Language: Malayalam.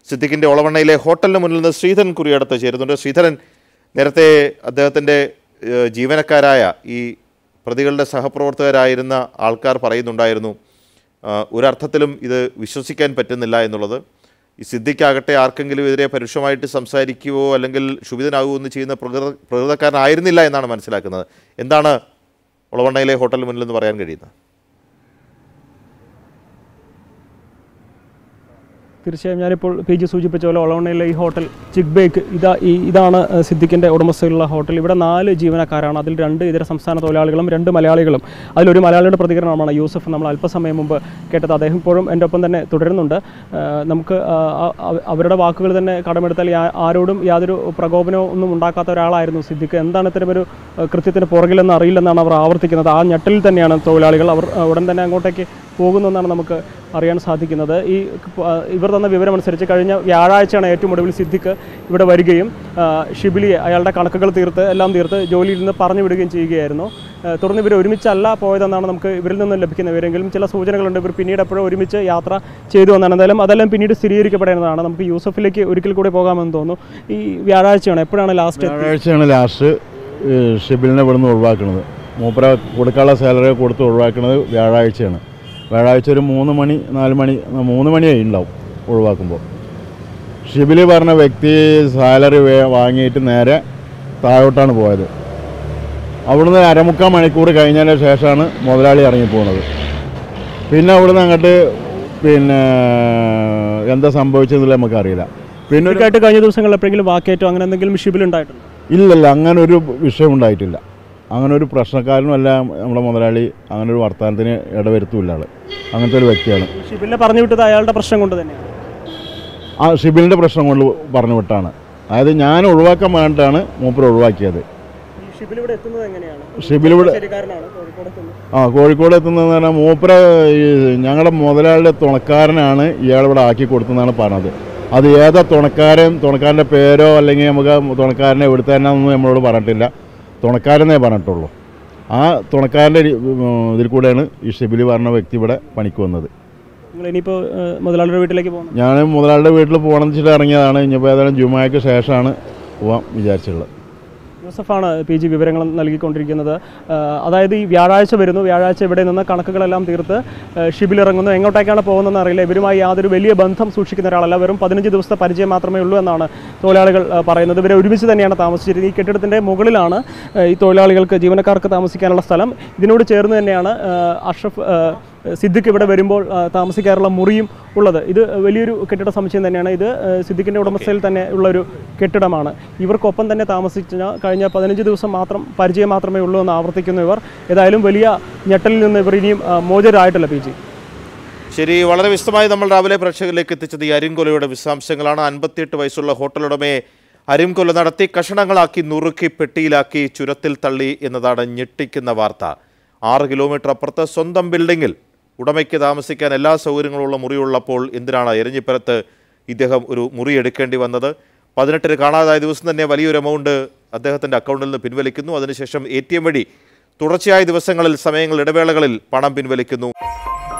സിദ്ദിഖിൻ്റെ ഒളവണ്ണയിലെ ഹോട്ടലിന് മുന്നിൽ നിന്ന് ശ്രീധരൻ കുറിയടത്ത് ചേരുന്നുണ്ട് ശ്രീധരൻ നേരത്തെ അദ്ദേഹത്തിൻ്റെ ഏഹ്, ജീവനക്കാരായ ഈ പ്രതികളുടെ സഹപ്രവർത്തകരായിരുന്ന ആൾക്കാർ പറയുന്നുണ്ടായിരുന്നു ആ, ഒരർത്ഥത്തിലും ഇത് വിശ്വസിക്കാൻ പറ്റുന്നില്ല എന്നുള്ളത് ഈ സിദ്ദിഖാകട്ടെ ആർക്കെങ്കിലും എതിരെ പരുഷമായിട്ട് സംസാരിക്കുകയോ അല്ലെങ്കിൽ ക്ഷുഭിതനാകുകയോ ഒന്നും ചെയ്യുന്ന പ്രകൃത പ്രകൃതക്കാരനായിരുന്നില്ല എന്നാണ് മനസ്സിലാക്കുന്നത് എന്താണ് ഒളവണ്ണയിലെ ഹോട്ടലിന് മുന്നിൽ നിന്ന് പറയാൻ കഴിയുന്നത് തീർച്ചയായും ഞാനിപ്പോൾ പി ജി സൂചിപ്പിച്ച പോലെ ഒളവണ്ണയിലെ ഈ ഹോട്ടൽ ചിക് ബേക്ക് ഇതാ ഈ ഇതാണ് ഏഹ്, സിദ്ദിഖിൻ്റെ ഉടമസ്ഥയിലുള്ള ഹോട്ടൽ ഇവിടെ നാല് ജീവനക്കാരാണ് അതിൽ രണ്ട് ഇതര സംസ്ഥാന തൊഴിലാളികളും രണ്ട് മലയാളികളും അതിലൊരു മലയാളിയുടെ പ്രതികരണമാണ് യൂസഫ് നമ്മൾ അല്പസമയം മുമ്പ് കേട്ടത് അദ്ദേഹം ഇപ്പോഴും എൻ്റെ ഒപ്പം തന്നെ തുടരുന്നുണ്ട് ഏഹ്, നമുക്ക് ആ, ആ, അവരുടെ വാക്കുകൾ തന്നെ കടമെടുത്താൽ യാ- ആരോടും യാതൊരു പ്രകോപനവും ഒന്നും ഉണ്ടാക്കാത്ത ഒരാളായിരുന്നു സിദ്ദിഖ് എന്താണ് ഇത്തരമൊരു ഏഹ്, കൃത്യത്തിന് പുറകിലെന്ന് അറിയില്ലെന്നാണ് അവർ ആവർത്തിക്കുന്നത് ആ ഞെട്ടലിൽ തന്നെയാണ് തൊഴിലാളികൾ അവർ ഏഹ്, ഉടൻ തന്നെ അങ്ങോട്ടേക്ക് പോകുന്നെന്നാണ് നമുക്ക് അറിയാൻ സാധിക്കുന്നത് ഈ ആ, ഇവർ തന്ന വിവരമനുസരിച്ച് കഴിഞ്ഞ വ്യാഴാഴ്ചയാണ് ഏറ്റവും ഒടുവിൽ സിദ്ദിഖ് ഇവിടെ വരികയും ആ, ഷിബിലിയെ അയാളുടെ കണക്കുകൾ തീർത്ത് എല്ലാം തീർത്ത് ജോലിയിൽ നിന്ന് പറഞ്ഞു വിടുകയും ചെയ്യുകയായിരുന്നു ആ, തുടർന്ന് ഇവർ ഒരുമിച്ചല്ല പോയതെന്നാണ് നമുക്ക് ഇവരിൽ നിന്ന് ലഭിക്കുന്ന വിവരമെങ്കിലും ചില സൂചനകളുണ്ട് ഇവർ പിന്നീട് എപ്പോഴും ഒരുമിച്ച് യാത്ര ചെയ്തു എന്നാണ് എന്തായാലും അതെല്ലാം പിന്നീട് സ്ഥിരീകരിക്കപ്പെടേണ്ടതാണ് നമുക്ക് യൂസഫിലേക്ക് ഒരിക്കൽ കൂടി പോകാമെന്ന് തോന്നുന്നു ഈ വ്യാഴാഴ്ചയാണ് എപ്പോഴാണ് ലാസ്റ്റ് വ്യാഴാഴ്ചയാണ് ലാസ്റ്റ് ഷിബിലിനെ ഇവിടുന്ന് ഒഴിവാക്കുന്നത് മൂപ്പര കൊടുക്കാനുള്ള സാലറി കൊടുത്ത് ഒഴിവാക്കുന്നത് വ്യാഴാഴ്ചയാണ് വ്യാഴാഴ്ച ഒരു മൂന്ന് മണി നാല് മണി മൂന്ന് മണിയായി ഉണ്ടാവും ഒഴിവാക്കുമ്പോൾ ഷിബിലി പറഞ്ഞ വ്യക്തി സാലറി വാങ്ങിയിട്ട് നേരെ താഴോട്ടാണ് പോയത് അവിടുന്ന് അരമുക്കാൽ മണിക്കൂർ കഴിഞ്ഞതിന് ശേഷമാണ് മുതലാളി ഇറങ്ങിപ്പോകുന്നത് പിന്നെ അവിടുന്ന് അങ്ങോട്ട് പിന്നെ എന്താ സംഭവിച്ചതെന്നില്ല നമുക്കറിയില്ല പിന്നെ ഒരു ആയിട്ട് കഴിഞ്ഞ ദിവസങ്ങളിൽ എപ്പോഴെങ്കിലും വാക്കേറ്റോ അങ്ങനെ എന്തെങ്കിലും ഷിബിൽ ഉണ്ടായിട്ടുണ്ട് ഇല്ലല്ല അങ്ങനെ ഒരു വിഷയം ഉണ്ടായിട്ടില്ല അങ്ങനെ ഒരു പ്രശ്നക്കാരനും അല്ല നമ്മുടെ മുതലാളി അങ്ങനെ ഒരു വർത്തമാനത്തിന് ഇടവരുത്തുമില്ല ആള് അങ്ങനത്തെ ഒരു വ്യക്തിയാണ് ഷിബിലിനെ പറഞ്ഞു വിട്ടത് അയാളുടെ പ്രശ്നം കൊണ്ട് തന്നെയാണ് ആ ഷിബിലിൻ്റെ പ്രശ്നം കൊണ്ട് പറഞ്ഞു വിട്ടാണ് അതായത് ഞാൻ ഒഴിവാക്കാൻ വേണ്ടിയിട്ടാണ് മൂപ്പർ ഒഴിവാക്കിയത് ഈ ഷിബിൽ ഇവിടെ എത്തുന്നത് എങ്ങനെയാണ് ഷിബിൽ ഇവിടെ ശരിക്കാരനാണ് കോഴിക്കോട് എത്തുന്നത് ആ കോഴിക്കോട് എത്തുന്നതെന്ന് പറഞ്ഞാൽ മൂപ്പര ഈ ഞങ്ങളുടെ മുതലാളിയുടെ തുണക്കാരനാണ് ഇയാളിവിടെ ആക്കി കൊടുത്തതെന്നാണ് പറഞ്ഞത് അത് ഏതാ തുണക്കാരൻ തുണക്കാരൻ്റെ പേരോ അല്ലെങ്കിൽ നമുക്ക് തുണക്കാരനെ എവിടുത്തെ തന്നെയൊന്നും നമ്മളോട് പറഞ്ഞിട്ടില്ല തുണക്കാരെന്നേ പറഞ്ഞിട്ടുള്ളൂ ആ തുണക്കാരൻ്റെ രീ- ഉം, ഇതിൽ കൂടെയാണ് ഈ ഷിബിലി പറഞ്ഞ വ്യക്തി ഇവിടെ പണിക്ക് വന്നത് നിങ്ങൾ ഇനിയിപ്പോൾ മുതലാളിയുടെ വീട്ടിലേക്ക് പോകുന്നത് ഞാൻ മുതലാളിയുടെ വീട്ടിൽ പോകണം എന്ന് വെച്ചിട്ട് ഇറങ്ങിയതാണ് ഇനിയിപ്പോൾ ഏതായാലും ജുമായ്ക്ക് ശേഷമാണ് പോകാൻ വിചാരിച്ചിട്ടുള്ളത് യൂസഫാണ് പി ജി വിവരങ്ങൾ നൽകിക്കൊണ്ടിരിക്കുന്നത് ആ, അതായത് ഈ വ്യാഴാഴ്ച വരുന്നു വ്യാഴാഴ്ച ഇവിടെ നിന്ന് കണക്കുകളെല്ലാം തീർത്ത് ആ, ഷിബിൽ ഇറങ്ങുന്നു എങ്ങോട്ടേക്കാണ് പോകുന്നതെന്ന് അറിയില്ല ഇവരുമായി യാതൊരു വലിയ ബന്ധം സൂക്ഷിക്കുന്ന ഒരാളല്ല വെറും പതിനഞ്ച് ദിവസത്തെ പരിചയം മാത്രമേ ഉള്ളൂ എന്നാണ് തൊഴിലാളികൾ ആ, പറയുന്നത് ഇവരെ ഒരുമിച്ച് തന്നെയാണ് താമസിച്ചിരുന്നത് ഈ കെട്ടിടത്തിൻ്റെ മുകളിലാണ് ആ, ഈ തൊഴിലാളികൾക്ക് ജീവനക്കാർക്ക് താമസിക്കാനുള്ള സ്ഥലം ഇതിനോട് ചേർന്ന് തന്നെയാണ് ആ, അഷ്റഫ് ആ, സിദ്ദിഖ് ഇവിടെ വരുമ്പോൾ ആ, താമസിക്കാറുള്ള മുറിയും ഉള്ളത് ഇത് വലിയൊരു കെട്ടിട സമുച്ചയം തന്നെയാണ് ഇത് ആ, സിദ്ദിഖിൻ്റെ ഉടമസ്ഥയിൽ തന്നെ ഉള്ള ഒരു കെട്ടിടമാണ് ഇവർക്കൊപ്പം തന്നെ താമസിച്ച കഴിഞ്ഞ പതിനഞ്ച് ദിവസം മാത്രം പരിചയം മാത്രമേ ഉള്ളൂ എന്ന് ആവർത്തിക്കുന്നു ഇവർ ഏതായാലും വലിയ ഞെട്ടലിൽ നിന്ന് ഇവർ ഇനിയും ആ, മോചിതരായിട്ടില്ല പി ജി ശരി വളരെ വിശദമായി നമ്മൾ രാവിലെ പ്രേക്ഷകരിലേക്ക് എത്തിച്ചത് ഈ അരിംകൊലയുടെ വിശദാംശങ്ങളാണ് അൻപത്തിയെട്ട് വയസ്സുള്ള ഹോട്ടലുടമയെ അരിംകൊല നടത്തി കഷണങ്ങളാക്കി നുറുക്കി പെട്ടിയിലാക്കി ചുരത്തിൽ തള്ളി എന്നതാണ് ഞെട്ടിക്കുന്ന വാർത്ത ആറ് കിലോമീറ്റർ അപ്പുറത്ത് സ്വന്തം ബിൽഡിങ്ങിൽ ഉടമയ്ക്ക് താമസിക്കാൻ എല്ലാ സൗകര്യങ്ങളുള്ള മുറിയുള്ളപ്പോൾ എന്തിനാണ് എരഞ്ഞിപ്പുറത്ത് ഇദ്ദേഹം ഒരു മുറി എടുക്കേണ്ടി വന്നത് പതിനെട്ടിന് കാണാതായ ദിവസം തന്നെ വലിയൊരു എമൗണ്ട് അദ്ദേഹത്തിൻ്റെ അക്കൗണ്ടിൽ നിന്ന് പിൻവലിക്കുന്നു അതിനുശേഷം എ ടി എം വഴി തുടർച്ചയായ ദിവസങ്ങളിൽ സമയങ്ങൾ ഇടവേളകളിൽ പണം പിൻവലിക്കുന്നു